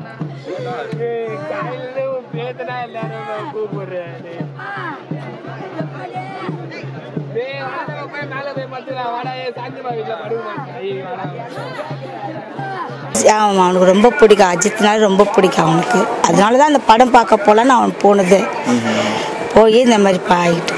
அவன் அவனுக்கு ரொம்ப பிடிக்கும் அஜித்னால ரொம்ப பிடிக்கும் அவனுக்கு அதனால தான் அந்த படம் பார்க்க போகலான்னு அவன் போனது போய் இந்த மாதிரி பா- ஆயிட்டு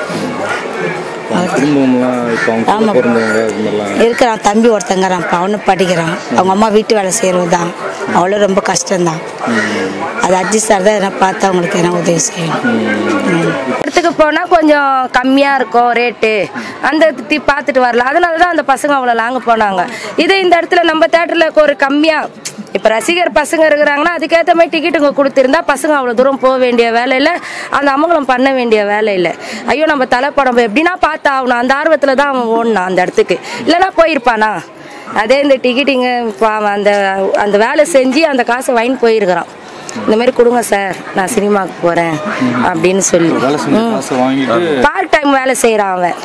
குடும்பம்லாம் இப்போ அவங்க கூட ஆமாம். பிறந்தவங்க இது மாதிரிலாம் இருக்கிறான் தம்பி ஒருத்தங்கிறான் அவனும் படிக்கிறான் அவங்க அம்மா வீட்டு வேலை செய்கிறது தான் அவ்வளோ ரொம்ப கஷ்டம்தான் அது அஜித் சார் தான் எதனா பார்த்து அவங்களுக்கு எதனா உதவி செய்யணும் ம். இடத்துக்கு போனால் கொஞ்சம் கம்மியாக இருக்கும் ரேட்டு அந்த தி பார்த்துட்டு வரலாம் அதனால தான் அந்த பசங்க அவ்வளோ லாங்க போனாங்க இதே இந்த இடத்துல நம்ம தேட்டரில் ஒரு கம்மியாக இப்போ ரசிகர் பசங்க இருக்கிறாங்கன்னா அதுக்கேற்ற மாதிரி டிக்கெட்டுங்க கொடுத்துருந்தா பசங்க அவ்வளோ தூரம் போக வேண்டிய வேலை இல்லை அந்த அமங்கலம் பண்ண வேண்டிய வேலை இல்லை ஐயோ நம்ம தலைப்படம் எப்படின்னா பார்த்தா ஆகணும் அந்த ஆர்வத்தில் தான் அவன் ஓடினான் அந்த இடத்துக்கு இல்லைன்னா போயிருப்பானா அதே இந்த டிக்கெட்டிங்க அந்த அந்த வேலை செஞ்சு அந்த காசை வாங்கிட்டு போயிருக்கிறான் இந்த மாதிரி கொடுங்க சார் நான் சினிமாவுக்கு போகிறேன் அப்படின்னு சொல்லி வேலை செஞ்ச காசை வாங்கிட்டு பார்ட் டைம் வேலை செய்கிறான் அவன்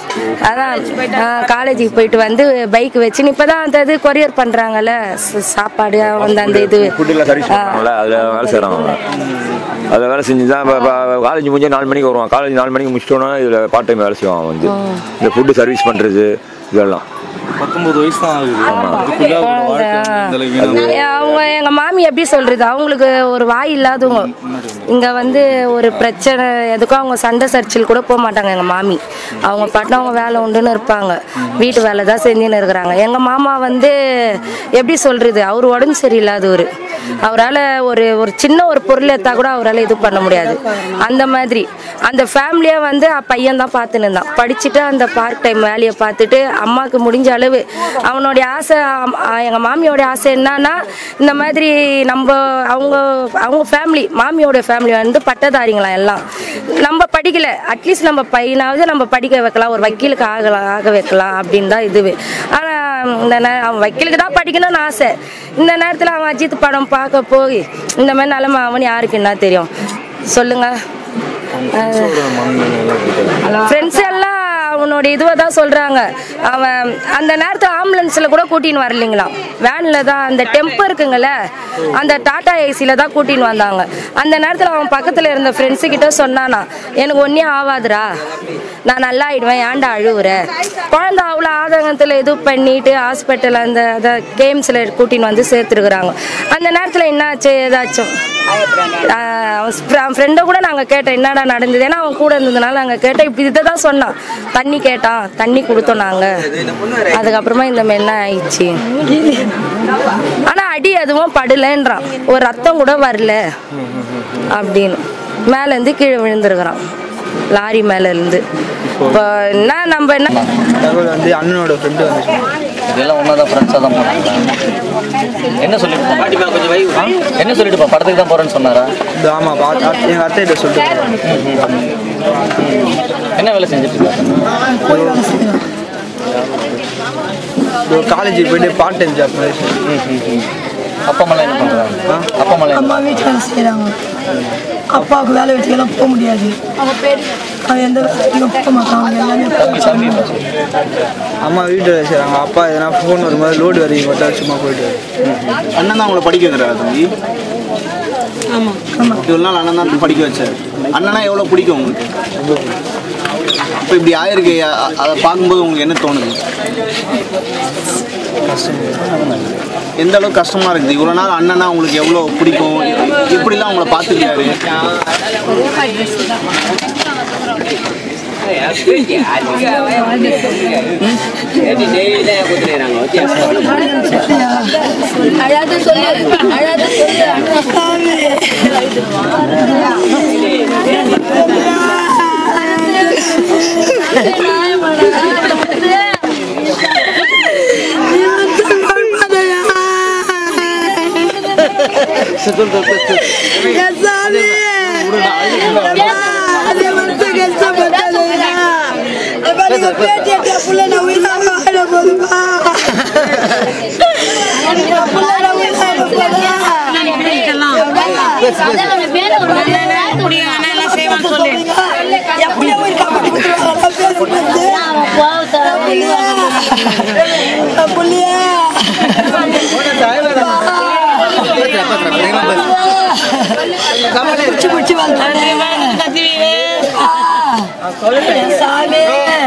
அதான் காலேஜுக்கு போயிட்டு வந்து பைக் வச்சு இப்போ தான் அந்த இது கொரியர் பண்ணுறாங்கல்ல சாப்பாடு வந்து அந்த இது ஃபுட்டில் சர்வீஸ் பண்ணுறாங்கல்ல அதில் வேலை செய்கிறாங்க அவங்க அதில் வேலை செஞ்சு தான் இப்போ காலேஜ் முடிஞ்சு நாலு மணிக்கு வருவான் காலேஜ் நாலு மணிக்கு முடிச்சிட்டோன்னா இதில் பார்ட் டைம் வேலை செய்வான் அவன் வந்து இந்த ஃபுட்டு சர்வீஸ் பண்ணுறது இதெல்லாம் பத்தொன்பது வயசு தான் ஆகுது அதுக்குள்ள அவரோட வாழ்க்கை வந்து இந்த அளவுக்கு வீணா அவங்க எங்கள் மாமி எப்படி சொல்கிறது அவங்களுக்கு ஒரு வாய் இல்லாதவங்க இங்கே வந்து ஒரு பிரச்சனை எதுக்கும் அவங்க சண்டை சர்ச்சில் கூட போக மாட்டாங்க எங்கள் மாமி அவங்க பாட்டு அவங்க வேலை உண்டுன்னு இருப்பாங்க வீட்டு வேலை தான் செஞ்சுன்னு இருக்கிறாங்க எங்கள் மாமா வந்து எப்படி சொல்கிறது அவர் உடம்பு சரியில்லாதவர் அவரால் ஒரு ஒரு சின்ன ஒரு பொருள் எடுத்தா கூட அவரால் இது பண்ண முடியாது அந்த மாதிரி அந்த ஃபேமிலியை வந்து பையன் தான் பார்த்துன்னு இருந்தான் படிச்சுட்டு அந்த பார்ட் டைம் வேலையை பார்த்துட்டு அம்மாவுக்கு முடிஞ்ச அளவு அவனுடைய ஆசை அம்- அ- எங்கள் மாமியோட ஆசை என்னன்னா இந்த மாதிரி நம்ம அவங்க அவங்க ஃபேமிலி மாமியோட ஃபேமிலி வந்து பட்டதாரிங்களாம் எல்லாம் நம்ம படிக்கல அட்லீஸ்ட் நம்ம பையனாவது நம்ம படிக்க வைக்கலாம் ஒரு வக்கீலுக்கு ஆகலாம் ஆக வைக்கலாம் அப்படின்னு தான் இதுவே ஆனால் இந்த நே- அவன் வக்கீலுக்கு தான் படிக்கணும்னு ஆசை இந்த நேரத்தில் அவன் அஜித் படம் பார்க்க போய் இந்த மாதிரி நிலமை அவன் யாருக்கு என்ன தெரியும் சொல்லுங்க ஃப்ரெண்ட்ஸோட மனநிலை எல்லாம் எப்படி ஃப்ரெண்ட்ஸ் எல்லாம் அவனோட இதுவை தான் சொல்கிறாங்க அவன் அந்த நேரத்தில் ஆம்புலன்ஸில் கூட கூட்டின்னு வரலைங்களாம் வேனில் தான் அந்த டெம்போ இருக்குங்கல்ல அந்த டாடா ஏசியில் தான் கூட்டின்னு வந்தாங்க அந்த நேரத்தில் அவன் பக்கத்தில் இருந்த ஃப்ரெண்ட்ஸு கிட்ட சொன்னானா எனக்கு ஒன்றே ஆகாதுடா நான் நல்லா ஆயிடுவேன் ஏன்டா அழுவுற குழந்தை அவ்வளோ ஆதங்கத்தில் இது பண்ணிட்டு ஹாஸ்பிட்டல் அந்த அதை கேம்ஸில் கூட்டின்னு வந்து சேர்த்துருக்குறாங்க அந்த நேரத்தில் என்னாச்சு ஏதாச்சும் ஆஹ் அவன் ஃப்ரெண்டை கூட நாங்கள் கேட்டோம் என்னடா நடந்தது ஏன்னா அவன் கூட இருந்ததுனால நாங்கள் கேட்டோம் இப்படி இதை தான் சொன்னான் தண்ணி கேட்டான் தண்ணி கொடுத்தோம் நாங்கள் அதுக்கப்புறமா இந்த மாதிரி என்ன ஆயிடுச்சு ஆனால் அடி எதுவும் படலைன்றான் ஒரு ரத்தம் கூட வரல அப்படின்னு மேலேருந்து கீழே விழுந்துருக்குறான் லாரி மேலேருந்து இப்போ என்ன நம்ம என்ன தகவல் வந்து அண்ணனோட ஃப்ரெண்டு வந்து சொன்னான். இதெல்லாம் ஒன்றா தான் ஃப்ரெண்ட்ஸாக தான் போனாங்க என்ன சொல்லிட்டு என்ன சொல்லிட்டு பா படத்துக்கு தான் போகிறேன்னு சொன்னாரா இந்த ஆமாம் பா எங்கள் அத்தை கிட்ட சொல்லிட்டு போனான். என்ன வேலை செஞ்சுட்டு இருக்காங்க இதோ காலேஜுக்கு போயிட்டு பார்ட் டைம் ஜாப் மாதிரி செய்றான். அப்பா அம்மாலாம் என்ன பண்ணுறாங்க அப்பா அம்மாலாம் அம்மா வீட்டு வேலை செய்கிறாங்க அப்பாவுக்கு வேலை வெட்டிக்கெல்லாம் போக முடியாது அவன் எந்த வேலைக்கும் போக மாட்டான் அவங்க எல்லாமே தம்பி தம்பி என்ன சொல்லு? அம்மா வீட்டு வேலை செய்கிறாங்க அப்பா எதனா ஃபோன் வரும்போது லோடு வரைக்கும் மட்டும் சும்மா போயிட்டு அண்ணன் தான் உங்களை படிக்க வைக்கிறாரு தம்பி இவ்வளோ நாள் அண்ணன் தான் படிக்க வச்சார் அண்ணனா எவ்வளோ பிடிக்கும் உங்களுக்கு இப்போ இப்படி ஆயிருக்கு அ- அதை பார்க்கும்போது உங்களுக்கு என்ன தோணுது எந்த அளவுக்கு கஷ்டமா இருக்குது இவ்வளோ நாள் அண்ணனா உங்களுக்கு எவ்வளோ பிடிக்கும் எ- எப்படிலாம் உங்களை பார்த்துக்கிறாரு அழாத சொல்லு அழாத சொல்லு பேசுறேன் பிடிச்சி பிடிச்சி வந்தானே சாமி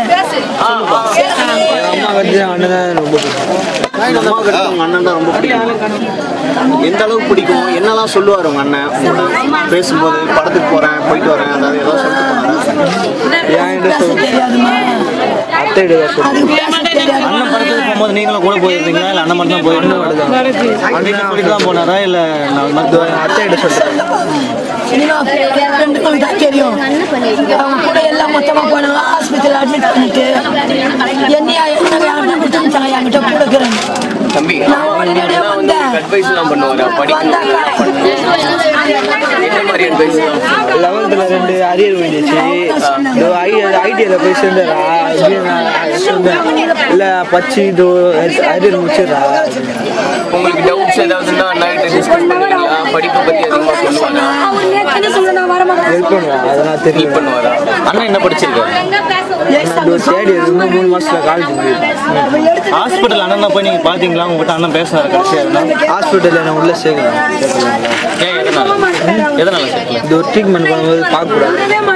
அம்மா கட்டி அண்ணன் தான் ரொம்ப பிடிக்கும் அம்மா கிட்ட உங்க அண்ணன் தான் ரொம்ப பிடிக்கும் எந்த அளவுக்கு பிடிக்கும் என்னெல்லாம் சொல்லுவார் உங்க அண்ணன் உங்களோட பேசும்போது படத்துக்கு போறேன் போயிட்டு வரேன் அதாவது ஏதாவது சொல்லிட்டு போனாரா என்கிட்ட பேச சொல் தெரியாதுமா அத்தை கிட்ட தான் சொல்லுவேன் அதுக்கு பேச தெரியாது அண்ணன் படத்துக்கு போகும்போது நீங்களும் கூட போயிருந்தீங்களா இல்லை அண்ணன் மட்டும் தான் போயிருந்தீங்க அண்ணன் சொல்லிட்டு தான் போனாரா இல்லை இதோ அத்தை கிட்ட சொல்லிட்டேன் இன்னும் ஃப்ரெண்டுங்களுக்கு தான் தெரியும் அவங்க கூட எல்லாம் மொத்தமா போனாங்க ஆஸ்பத்திரியில் அட்மிட் பண்ணிட்டு என்னையா என்ன யார்கிட்ட கொடுத்துருந்தாங்க என்கிட்ட கூட இருக்கிறேன் தம்பி நான் உடனடியாக வந்தேன் அட்வைஸ் எல்லாம் பண்ணுவாரா என்ன மாதிரி அட்வைஸ் லெவன்த்தில் ரெண்டு அரியர் விழுந்துச்சு இதோ ஐ ஐடியில் போய் சேர்ந்துடுறா அப்படின்னு நான் சொன்னேன் இல்லை பச்சு இதோ அரியர் முடிச்சிடுறா உங்களுக்கு டவுட்ஸ் ஏதாவதுன்னா நைட் டிஸ்கஸ் பண்ணுவீங்களா படிப்பை பத்தி அதிகமா சொல்லுவாரா ஹெல்ப் பண்ணுவேன் அதெல்லாம் ஹெல்ப் தெரியும் பண்ணுவாரா அண்ணன் என்ன படிச்சிருக்காரு ஒரு தேடி இன்னும் மூணு மாசத்துல காலேஜ் போயிருக்கேன் ஹாஸ்பிட்டல் அண்ணன் போய் நீங்கள் பார்த்தீங்களா உங்ககிட்ட அண்ணன் பேசினாரு கடைசியாக ஹாஸ்பிட்டலில் நான் உள்ள சேர்க்கலாம் ஏன் எதனால எதனால சார் இது ஒரு ட்ரீட்மெண்ட் பண்ணும்போது பார்க்கக்கூடாது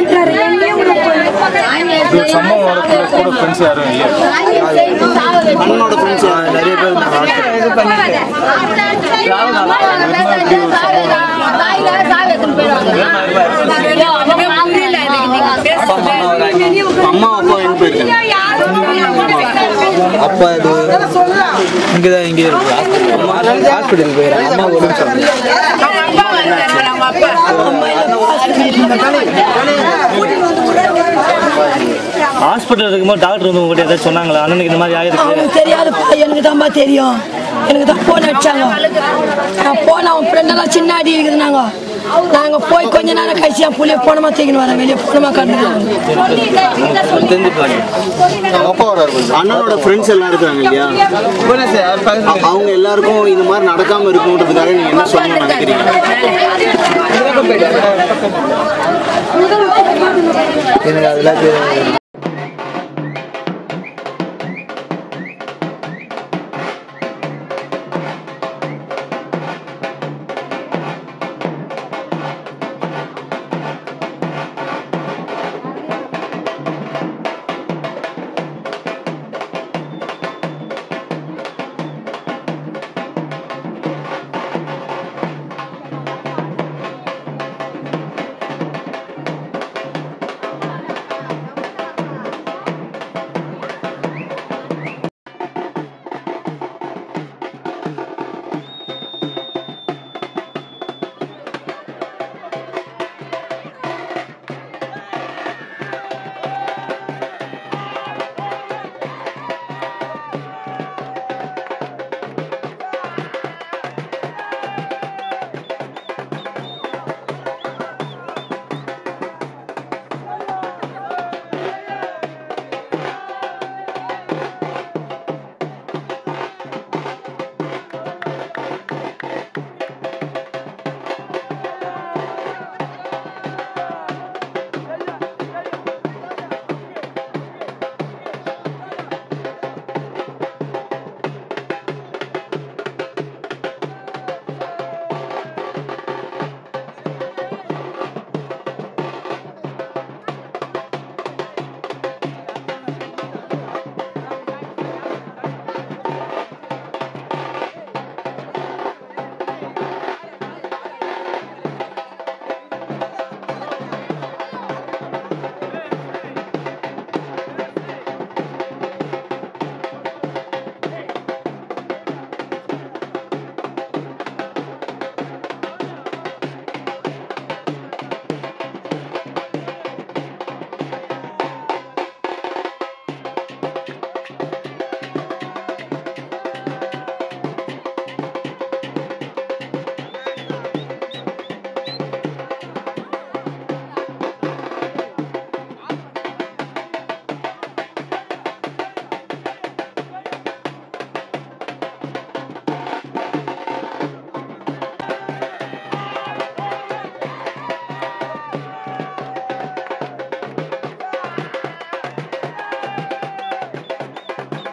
இது ஒரு சம்பவம் வரக்குள்ள கூட ஃப்ரெண்ட்ஸ் யாரும் இல்லையா அண்ணனோட ஃப்ரெண்ட்ஸ் நிறைய பேர் இருந்தாங்க அம்மா அப்பா எங்க போயிருக்காங்க அப்பா இது இங்கே தான் இங்கே இருக்கு அம்மா ஹாஸ்பிட்டல் போயிடுறேன் அம்மா உடம்பு சரியில்லை. ஹாஸ்பிட்டல் இருக்கும்போது டாக்டர் வந்து உங்ககிட்ட ஏதாச்சும் சொன்னாங்களா அண்ணனுக்கு இந்த மாதிரி ஆயிருக்கு அவனுக்கு தெரியாதுப்பா எனக்கு தான்ப்பா தெரியும் எனக்கு தான் ஃபோன் அடிச்சாங்க நான் போன அவன் ஃப்ரெண்டெல்லாம் சின்ன அடி இருக்குதுனாங்க நாங்கள் போய் கொஞ்ச நேரம் கழிச்சு என் புள்ளைய போனமா தூக்கின்னு வரேன் வெளியே போனமா கண்டுக்கிறாங்க அப்பா வராரு கொஞ்சம். அண்ணனோட ஃப்ரெண்ட்ஸ் எல்லாம் இருக்காங்க இல்லையா அ- அவங்க எல்லாருக்கும் இந்த மாதிரி நடக்காம இருக்கணுன்றதுக்காக நீங்க என்ன சொல்லணும்னு நினைக்கிறீங்க எனக்கு அதெல்லாம் தெரியாது